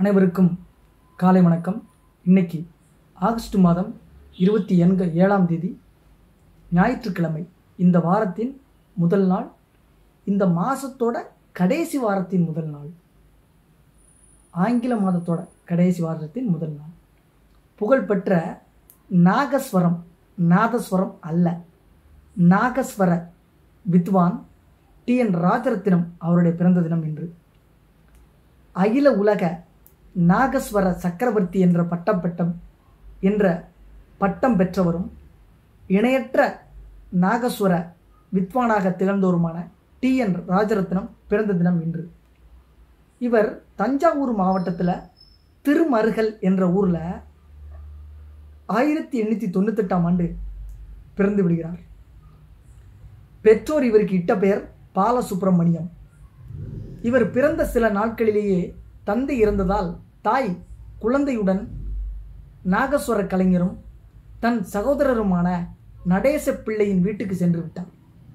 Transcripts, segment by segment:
அனைவருக்கும் காலை வணக்கம் இன்னைக்கு ஆகஸ்ட் மாதம் இருபத்தி எண்க ஏழாம் தேதி ஞாயிற்றுக்கிழமை இந்த வாரத்தின் முதல் நாள் இந்த மாதத்தோட கடைசி வாரத்தின் முதல் நாள் ஆங்கில மாதத்தோட கடைசி வாரத்தின் முதல் நாள் புகழ்பெற்ற நாகஸ்வரம் நாதஸ்வரம் அல்ல நாகஸ்வர வித்வான் டி என் ராஜரத்தினம் அவருடைய பிறந்த தினம் இன்று அகில உலக நாகஸ்வர சக்கரவர்த்தி என்ற பட்டம் பெட்டம் என்ற பட்டம் பெற்றவரும் இணையற்ற நாகஸ்வர வித்வானாக திகழ்ந்தோருமான டி என் ராஜரத்னம் பிறந்த தினம் இன்று இவர் தஞ்சாவூர் மாவட்டத்தில் திருமருகல் என்ற ஊரில் ஆயிரத்தி எண்ணூற்றி தொண்ணூத்தெட்டாம் ஆண்டு பிறந்து விடுகிறார் பெற்றோர் இவருக்கு இட்ட பெயர் பாலசுப்பிரமணியம் இவர் பிறந்த சில நாட்களிலேயே தந்தை இறந்ததால் தாய் குழந்தையுடன் நாகஸ்வர கலைஞரும் தன் சகோதரருமான நடேச பிள்ளையின் வீட்டுக்கு சென்று விட்டார்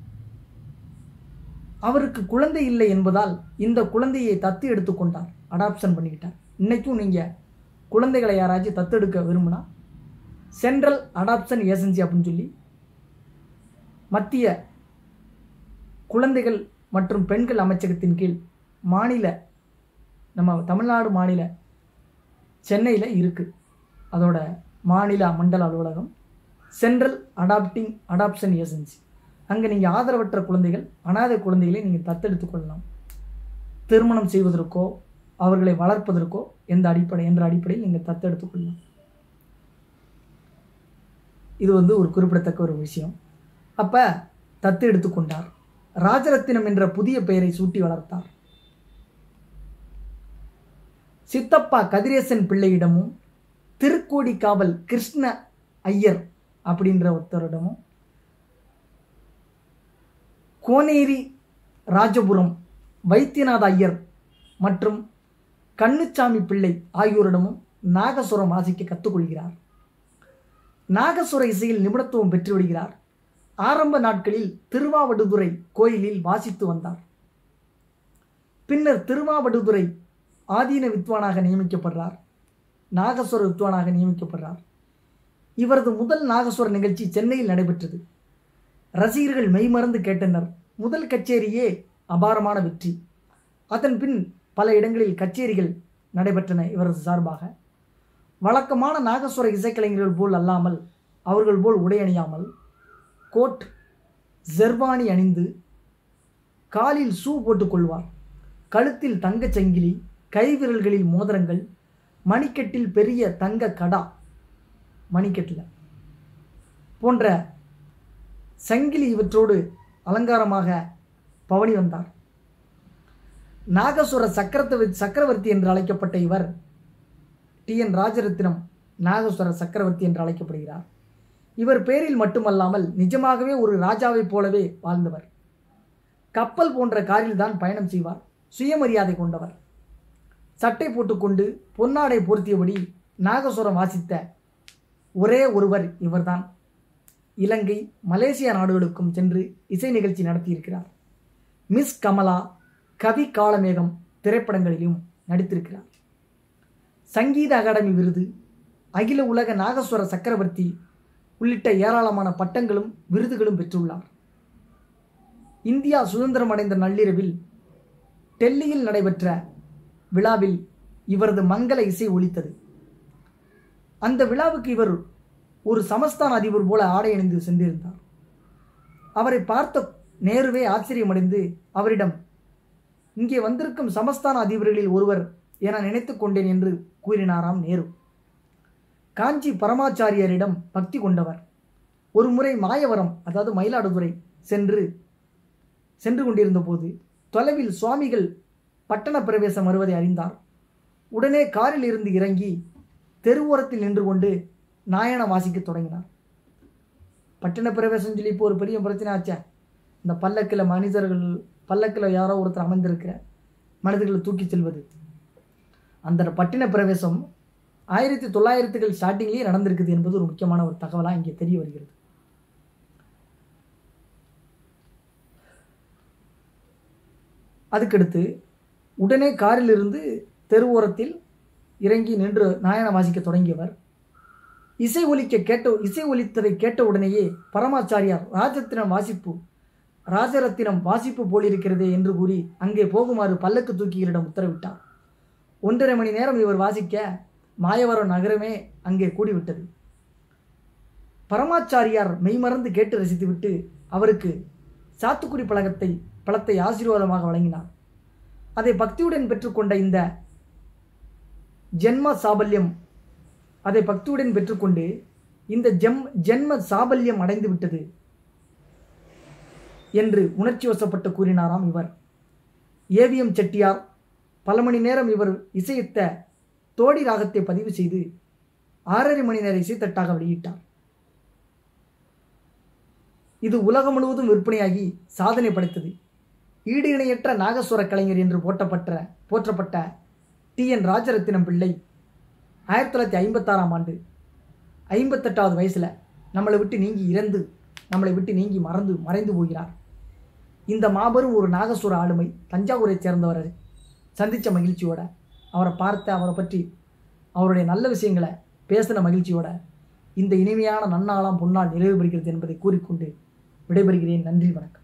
அவருக்கு குழந்தை இல்லை என்பதால் இந்த குழந்தையை தத்து எடுத்துக்கொண்டார் அடாப்ஷன் பண்ணிக்கிட்டார் இன்னைக்கும் நீங்கள் குழந்தைகளை யாராச்சும் தத்தெடுக்க விரும்பினா சென்ட்ரல் அடாப்ஷன் ஏஜென்சி அப்படின்னு சொல்லி மத்திய குழந்தைகள் மற்றும் பெண்கள் அமைச்சகத்தின் கீழ் மாநில நம்ம தமிழ்நாடு மாநில சென்னையில் இருக்குது அதோட மாநில மண்டல அலுவலகம் சென்ட்ரல் அடாப்டிங் அடாப்ஷன் ஏஜென்சி அங்கே நீங்கள் ஆதரவற்ற குழந்தைகள் அனாதை குழந்தைகளை நீங்கள் தத்தெடுத்துக் கொள்ளலாம் திருமணம் செய்வதற்கோ அவர்களை வளர்ப்பதற்கோ எந்த அடிப்படை என்ற அடிப்படையில் நீங்கள் தத்தெடுத்துக் கொள்ளலாம் இது வந்து ஒரு குறிப்பிடத்தக்க ஒரு விஷயம் அப்போ தத்து எடுத்துக்கொண்டார் ராஜரத்தினம் என்ற புதிய பெயரை சூட்டி வளர்த்தார் சித்தப்பா கதிரேசன் பிள்ளையிடமும் திருக்கோடிக்காவல் கிருஷ்ண ஐயர் அப்படின்ற ஒருத்தரிடமும் கோனேரி ராஜபுரம் வைத்தியநாத ஐயர் மற்றும் கண்ணுச்சாமி பிள்ளை ஆகியோரிடமும் நாகசுரம் வாசிக்க கற்றுக்கொள்கிறார் நாகசுர இசையில் நிபுணத்துவம் பெற்று விடுகிறார் ஆரம்ப நாட்களில் திருவாவடுதுறை கோயிலில் வாசித்து வந்தார் பின்னர் திருவாவடுதுறை ஆதீன வித்வானாக நியமிக்கப்படுறார் நாகஸ்வர வித்வானாக நியமிக்கப்படுறார் இவரது முதல் நாகஸ்வர நிகழ்ச்சி சென்னையில் நடைபெற்றது ரசிகர்கள் மெய்மறந்து கேட்டனர் முதல் கச்சேரியே அபாரமான வெற்றி அதன் பின் பல இடங்களில் கச்சேரிகள் நடைபெற்றன இவரது சார்பாக வழக்கமான நாகஸ்வர இசைக்கலைஞர்கள் போல் அல்லாமல் அவர்கள் போல் உடை அணியாமல் கோட் ஜெர்வானி அணிந்து காலில் ஷூ போட்டுக்கொள்வார் கழுத்தில் தங்கச் சங்கிலி கைவிரல்களில் மோதிரங்கள் மணிக்கட்டில் பெரிய தங்க கடா மணிக்கட்டில் போன்ற சங்கிலி இவற்றோடு அலங்காரமாக பவனி வந்தார் நாகசுர சக்கரத்த சக்கரவர்த்தி என்று அழைக்கப்பட்ட இவர் டி என் ராஜரத்தினம் நாகஸ்வர சக்கரவர்த்தி என்று அழைக்கப்படுகிறார் இவர் பேரில் மட்டுமல்லாமல் நிஜமாகவே ஒரு ராஜாவைப் போலவே வாழ்ந்தவர் கப்பல் போன்ற காரில் தான் பயணம் செய்வார் சுயமரியாதை கொண்டவர் சட்டை போட்டுக்கொண்டு பொன்னாடை பொருத்தியபடி நாகசுரம் வாசித்த ஒரே ஒருவர் இவர்தான் இலங்கை மலேசியா நாடுகளுக்கும் சென்று இசை நிகழ்ச்சி நடத்தியிருக்கிறார் மிஸ் கமலா கவி காலமேகம் திரைப்படங்களிலும் நடித்திருக்கிறார் சங்கீத அகாடமி விருது அகில உலக நாகஸ்வர சக்கரவர்த்தி உள்ளிட்ட ஏராளமான பட்டங்களும் விருதுகளும் பெற்றுள்ளார் இந்தியா சுதந்திரம் அடைந்த நள்ளிரவில் டெல்லியில் நடைபெற்ற விழாவில் இவரது மங்கள இசை ஒலித்தது அந்த விழாவுக்கு இவர் ஒரு சமஸ்தான அதிபர் போல ஆடை அணிந்து சென்றிருந்தார் அவரை பார்த்த நேருவே ஆச்சரியமடைந்து அவரிடம் இங்கே வந்திருக்கும் சமஸ்தான அதிபர்களில் ஒருவர் என நினைத்து கொண்டேன் என்று கூறினாராம் நேரு காஞ்சி பரமாச்சாரியரிடம் பக்தி கொண்டவர் ஒரு முறை மாயவரம் அதாவது மயிலாடுதுறை சென்று சென்று கொண்டிருந்த போது தொலைவில் சுவாமிகள் பட்டண பிரவேசம் வருவதை அறிந்தார் உடனே காரில் இருந்து இறங்கி தெருவோரத்தில் நின்று கொண்டு நாயன வாசிக்க தொடங்கினார் பட்டண பிரவேசம் சொல்லி இப்போ ஒரு பெரிய பிரச்சனை ஆச்சே இந்த பல்லக்கில் மனிதர்கள் பல்லக்கில் யாரோ ஒருத்தர் அமர்ந்திருக்கிற மனிதர்களை தூக்கி செல்வது அந்த பட்டின பிரவேசம் ஆயிரத்தி தொள்ளாயிரத்துகள் ஸ்டார்டிங்லேயே நடந்திருக்குது என்பது ஒரு முக்கியமான ஒரு தகவலாக இங்கே தெரிய வருகிறது அதுக்கடுத்து உடனே காரிலிருந்து தெருவோரத்தில் இறங்கி நின்று நாயன வாசிக்க தொடங்கியவர் இசை ஒலிக்க கேட்ட இசை ஒலித்ததை கேட்ட உடனேயே பரமாச்சாரியார் ராஜரத்தினம் வாசிப்பு ராஜரத்தினம் வாசிப்பு போலிருக்கிறதே என்று கூறி அங்கே போகுமாறு பல்லக்கு தூக்கிகளிடம் உத்தரவிட்டார் ஒன்றரை மணி நேரம் இவர் வாசிக்க மாயவரம் நகரமே அங்கே கூடிவிட்டது பரமாச்சாரியார் மெய்மறந்து கேட்டு ரசித்துவிட்டு அவருக்கு சாத்துக்குடி பழகத்தை பழத்தை ஆசீர்வாதமாக வழங்கினார் அதை பக்தியுடன் பெற்றுக்கொண்ட இந்த ஜென்ம சாபல்யம் அதை பக்தியுடன் பெற்றுக்கொண்டு இந்த ஜெம் ஜென்ம சாபல்யம் அடைந்து விட்டது என்று உணர்ச்சி வசப்பட்டு கூறினாராம் இவர் ஏவிஎம் செட்டியார் பல மணி நேரம் இவர் இசையத்த தோடி ராகத்தை பதிவு செய்து ஆறரை மணி நேர இசைத்தட்டாக வெளியிட்டார் இது உலகம் முழுவதும் விற்பனையாகி சாதனை படைத்தது ஈடு இணையற்ற நாகஸ்வர கலைஞர் என்று போற்றப்பட்ட போற்றப்பட்ட டி என் ராஜரத்தினம் பிள்ளை ஆயிரத்தி தொள்ளாயிரத்தி ஐம்பத்தாறாம் ஆண்டு ஐம்பத்தெட்டாவது வயசில் நம்மளை விட்டு நீங்கி இறந்து நம்மளை விட்டு நீங்கி மறந்து மறைந்து போகிறார் இந்த மாபெரும் ஒரு நாகசுர ஆளுமை தஞ்சாவூரைச் சேர்ந்தவரை சந்தித்த மகிழ்ச்சியோட அவரை பார்த்த அவரை பற்றி அவருடைய நல்ல விஷயங்களை பேசின மகிழ்ச்சியோட இந்த இனிமையான நன்னாளாம் பொன்னால் நிறைவு பெறுகிறது என்பதை கூறிக்கொண்டு விடைபெறுகிறேன் நன்றி வணக்கம்